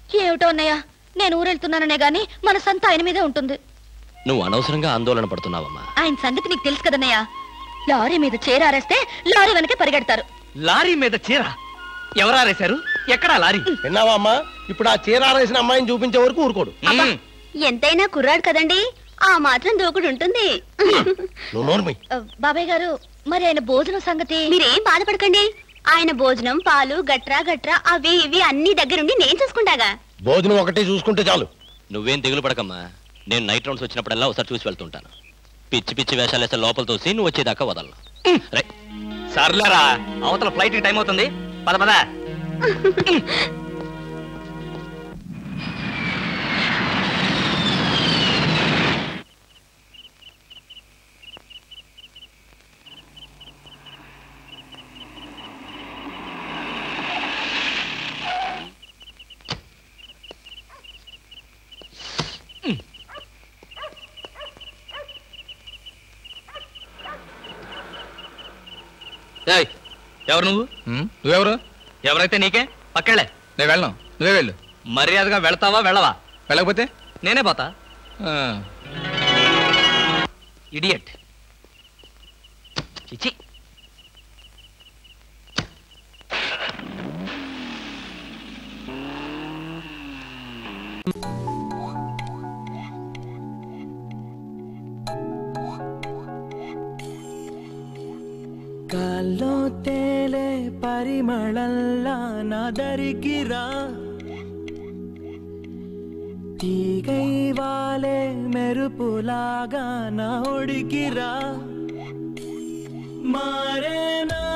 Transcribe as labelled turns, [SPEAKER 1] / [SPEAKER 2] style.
[SPEAKER 1] ఏమిటో అన్నయ్య నేను ఊరెళ్తున్నాననే గాని మన సంత ఆయన మీదే ఉంటుంది
[SPEAKER 2] నువ్వు అనవసరంగా ఆందోళన పడుతున్నావమ్మా
[SPEAKER 1] ఆయన సంగతి నీకు తెలుసు కదన్నయ్య లారీ మీద చేరారేస్తే లారీ వెనకే పరిగెడతారు
[SPEAKER 3] లారీ మీద చీర ఎవరారేశారు ఎక్కడా లారీ
[SPEAKER 4] విన్నావా అమ్మా ఇప్పుడు ఆ చీర ఆరేసిన అమ్మాయిని చూపించే వరకు ఊరుకోడు
[SPEAKER 3] మ్మ్.
[SPEAKER 5] ఎంతైనా కుర్రాడు కదండి ఆ మాత్రం దూకుడు ఉంటుంది
[SPEAKER 4] నువ్వు నోర్మి
[SPEAKER 1] ఆ, బాబాయ్ గారు మరి ఆయన భోజనం సంగతి
[SPEAKER 5] మీరేం బాధపడకండి ఆయన భోజనం పాలు గట్రా గట్రా అవి ఇవి అన్ని దగ్గరుండి నేను చూసుకుంటాగా
[SPEAKER 4] భోజనం ఒకటే చూసుకుంటే చాలు
[SPEAKER 2] నువ్వేం దిగులు పడకమ్మా నేను నైట్ రౌండ్స్ వచ్చినప్పుడల్లా ఒకసారి చూసి వెళ్తుంటాను పిచ్చి పిచ్చి వేషాలు వేస్తే లోపల తోసి నువ్వు వచ్చేదాకా వదలను రే
[SPEAKER 3] సర్లేరా అవతల ఫ్లైట్ టైం అవుతుంది పద పద ఏయ్, ఎవరు నువ్వు
[SPEAKER 6] నువ్వెవరు
[SPEAKER 3] ఎవరైతే నీకే పక్కెళ్ళే
[SPEAKER 6] నేను వెళ్ళను నువ్వే వెళ్ళు
[SPEAKER 3] మర్యాదగా వెళ్తావా వెళ్ళవా
[SPEAKER 6] వెళ్ళకపోతే
[SPEAKER 3] నేనే పోతా
[SPEAKER 6] ఆ,
[SPEAKER 3] ఇడియట్ చిచి
[SPEAKER 7] గాల్లో తేలే పరిమళల్లా నాదరికిరా తీగై వాలే మెరుపులాగా నా ఒడికిరా మారేనా